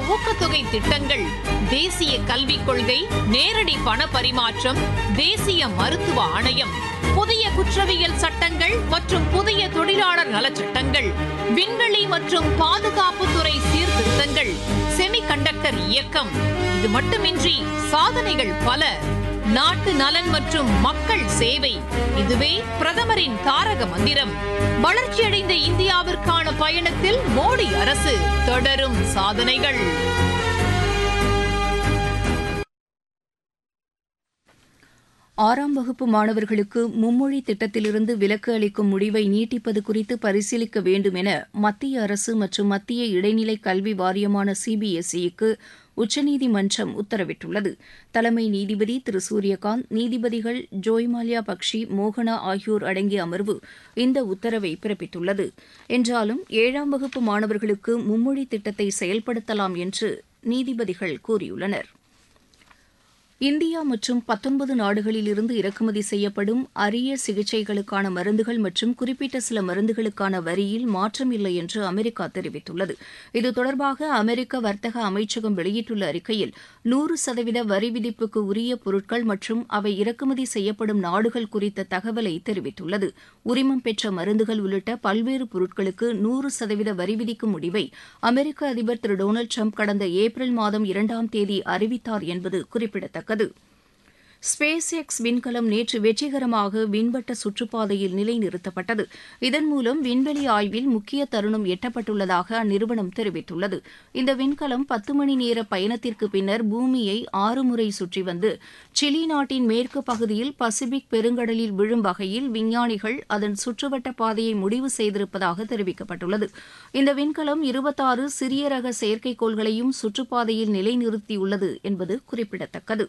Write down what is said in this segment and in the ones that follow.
ஊக்கத்தொகை திட்டங்கள் தேசிய கல்விக் கொள்கை நேரடி பண பரிமாற்றம் தேசிய மருத்துவ ஆணையம் புதிய குற்றவியல் சட்டங்கள் மற்றும் புதிய தொழிலாளர் நலச்சட்டங்கள் விண்வெளி மற்றும் பாதுகாப்புத்துறை சீர்திருத்தங்கள் செமிகண்டக்டர் இயக்கம் இது மட்டுமின்றி சாதனைகள் பல நாட்டு நலன் மற்றும் மக்கள் சேவை இதுவே பிரதமரின் தாரக மந்திரம் வளர்ச்சியடைந்த இந்தியாவிற்கான பயணத்தில் மோடி அரசு தொடரும் சாதனைகள் ஆறாம் வகுப்பு மாணவர்களுக்கு மும்மொழி திட்டத்திலிருந்து விலக்கு அளிக்கும் முடிவை நீட்டிப்பது குறித்து பரிசீலிக்க வேண்டும் என மத்திய அரசு மற்றும் மத்திய இடைநிலை கல்வி வாரியமான சிபிஎஸ்இக்கு உச்சநீதிமன்றம் உத்தரவிட்டுள்ளது தலைமை நீதிபதி திரு சூரியகாந்த் நீதிபதிகள் ஜோய்மால்யா பக்ஷி மோகனா ஆகியோர் அடங்கிய அமர்வு இந்த உத்தரவை பிறப்பித்துள்ளது என்றாலும் ஏழாம் வகுப்பு மாணவர்களுக்கு மும்மொழி திட்டத்தை செயல்படுத்தலாம் என்று நீதிபதிகள் கூறியுள்ளனா் இந்தியா மற்றும் பத்தொன்பது நாடுகளில் இருந்து இறக்குமதி செய்யப்படும் அரிய சிகிச்சைகளுக்கான மருந்துகள் மற்றும் குறிப்பிட்ட சில மருந்துகளுக்கான வரியில் மாற்றம் இல்லை என்று அமெரிக்கா தெரிவித்துள்ளது இது தொடர்பாக அமெரிக்க வர்த்தக அமைச்சகம் வெளியிட்டுள்ள அறிக்கையில் நூறு சதவீத வரி விதிப்புக்கு உரிய பொருட்கள் மற்றும் அவை இறக்குமதி செய்யப்படும் நாடுகள் குறித்த தகவலை தெரிவித்துள்ளது உரிமம் பெற்ற மருந்துகள் உள்ளிட்ட பல்வேறு பொருட்களுக்கு நூறு சதவீத வரி விதிக்கும் முடிவை அமெரிக்க அதிபர் திரு டொனால்டு ட்ரம்ப் கடந்த ஏப்ரல் மாதம் இரண்டாம் தேதி அறிவித்தார் என்பது குறிப்பிடத்தக்கது ஸ்பேஸ் எக்ஸ் விண்கலம் நேற்று வெற்றிகரமாக விண்வட்ட சுற்றுப்பாதையில் நிலைநிறுத்தப்பட்டது இதன் மூலம் விண்வெளி ஆய்வில் முக்கிய தருணம் எட்டப்பட்டுள்ளதாக அந்நிறுவனம் தெரிவித்துள்ளது இந்த விண்கலம் பத்து மணி நேர பயணத்திற்கு பின்னர் பூமியை ஆறு முறை சுற்றி வந்து சிலி நாட்டின் மேற்கு பகுதியில் பசிபிக் பெருங்கடலில் விழும் வகையில் விஞ்ஞானிகள் அதன் சுற்றுவட்ட பாதையை முடிவு செய்திருப்பதாக தெரிவிக்கப்பட்டுள்ளது இந்த விண்கலம் இருபத்தாறு சிறிய ரக செயற்கைக்கோள்களையும் சுற்றுப்பாதையில் நிலைநிறுத்தியுள்ளது என்பது குறிப்பிடத்தக்கது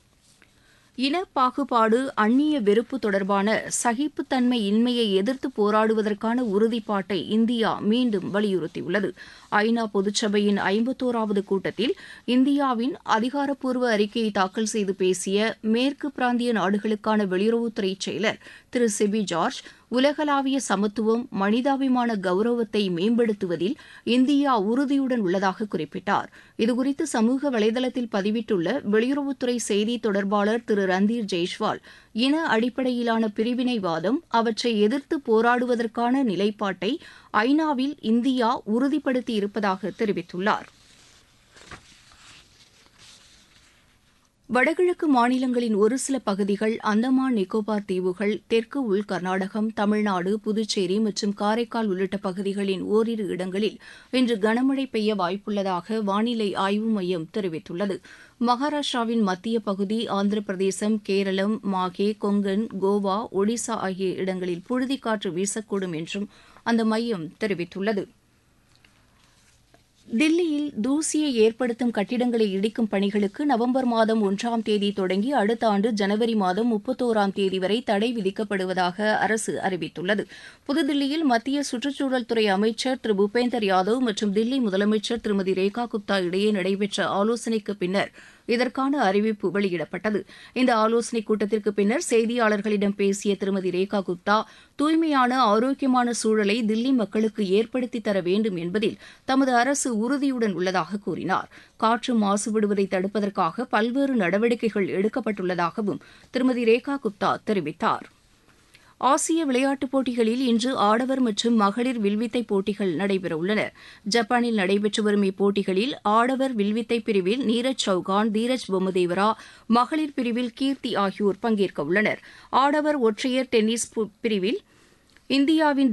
இன பாகுபாடு அந்நிய வெறுப்பு தொடர்பான சகிப்புத்தன்மை இன்மையை எதிர்த்து போராடுவதற்கான உறுதிப்பாட்டை இந்தியா மீண்டும் வலியுறுத்தியுள்ளது ஐநா பொதுச்சபையின் ஐம்பத்தோராவது கூட்டத்தில் இந்தியாவின் அதிகாரப்பூர்வ அறிக்கையை தாக்கல் செய்து பேசிய மேற்கு பிராந்திய நாடுகளுக்கான வெளியுறவுத்துறை செயலர் திரு சிபி ஜார்ஜ் உலகளாவிய சமத்துவம் மனிதாபிமான கௌரவத்தை மேம்படுத்துவதில் இந்தியா உறுதியுடன் உள்ளதாக குறிப்பிட்டார் இதுகுறித்து சமூக வலைதளத்தில் பதிவிட்டுள்ள வெளியுறவுத்துறை செய்தி தொடர்பாளர் திரு ரந்தீர் ஜெய்ஷ்வால் இன அடிப்படையிலான பிரிவினைவாதம் அவற்றை எதிர்த்து போராடுவதற்கான நிலைப்பாட்டை ஐநாவில் இந்தியா உறுதிப்படுத்தி இருப்பதாக தெரிவித்துள்ளார் வடகிழக்கு மாநிலங்களின் ஒரு சில பகுதிகள் அந்தமான் நிக்கோபார் தீவுகள் தெற்கு உள் கர்நாடகம் தமிழ்நாடு புதுச்சேரி மற்றும் காரைக்கால் உள்ளிட்ட பகுதிகளின் ஓரிரு இடங்களில் இன்று கனமழை பெய்ய வாய்ப்புள்ளதாக வானிலை ஆய்வு மையம் தெரிவித்துள்ளது மகாராஷ்டிராவின் மத்திய பகுதி ஆந்திர பிரதேசம் கேரளம் மாகே கொங்கன் கோவா ஒடிசா ஆகிய இடங்களில் புழுதிக்காற்று வீசக்கூடும் என்றும் அந்த மையம் தெரிவித்துள்ளது தில்லியில் தூசியை ஏற்படுத்தும் கட்டிடங்களை இடிக்கும் பணிகளுக்கு நவம்பர் மாதம் ஒன்றாம் தேதி தொடங்கி அடுத்த ஆண்டு ஜனவரி மாதம் முப்பத்தோராம் தேதி வரை தடை விதிக்கப்படுவதாக அரசு அறிவித்துள்ளது புதுதில்லியில் மத்திய சுற்றுச்சூழல் துறை அமைச்சர் திரு பூபேந்தர் யாதவ் மற்றும் தில்லி முதலமைச்சர் திருமதி ரேகா குப்தா இடையே நடைபெற்ற ஆலோசனைக்கு பின்னர் இதற்கான அறிவிப்பு வெளியிடப்பட்டது இந்த ஆலோசனைக் கூட்டத்திற்கு பின்னர் செய்தியாளர்களிடம் பேசிய திருமதி ரேகா குப்தா தூய்மையான ஆரோக்கியமான சூழலை தில்லி மக்களுக்கு ஏற்படுத்தி தர வேண்டும் என்பதில் தமது அரசு உறுதியுடன் உள்ளதாக கூறினார் காற்று மாசுபடுவதை தடுப்பதற்காக பல்வேறு நடவடிக்கைகள் எடுக்கப்பட்டுள்ளதாகவும் திருமதி ரேகா குப்தா தெரிவித்தார் ஆசிய விளையாட்டுப் போட்டிகளில் இன்று ஆடவர் மற்றும் மகளிர் வில்வித்தை போட்டிகள் நடைபெறவுள்ளன ஜப்பானில் நடைபெற்று வரும் இப்போட்டிகளில் ஆடவர் வில்வித்தை பிரிவில் நீரஜ் சௌகான் தீரஜ் பொம்மதேவரா மகளிர் பிரிவில் கீர்த்தி ஆகியோர் பங்கேற்க உள்ளனர் ஆடவர் ஒற்றையர் டென்னிஸ் பிரிவில் இந்தியாவின்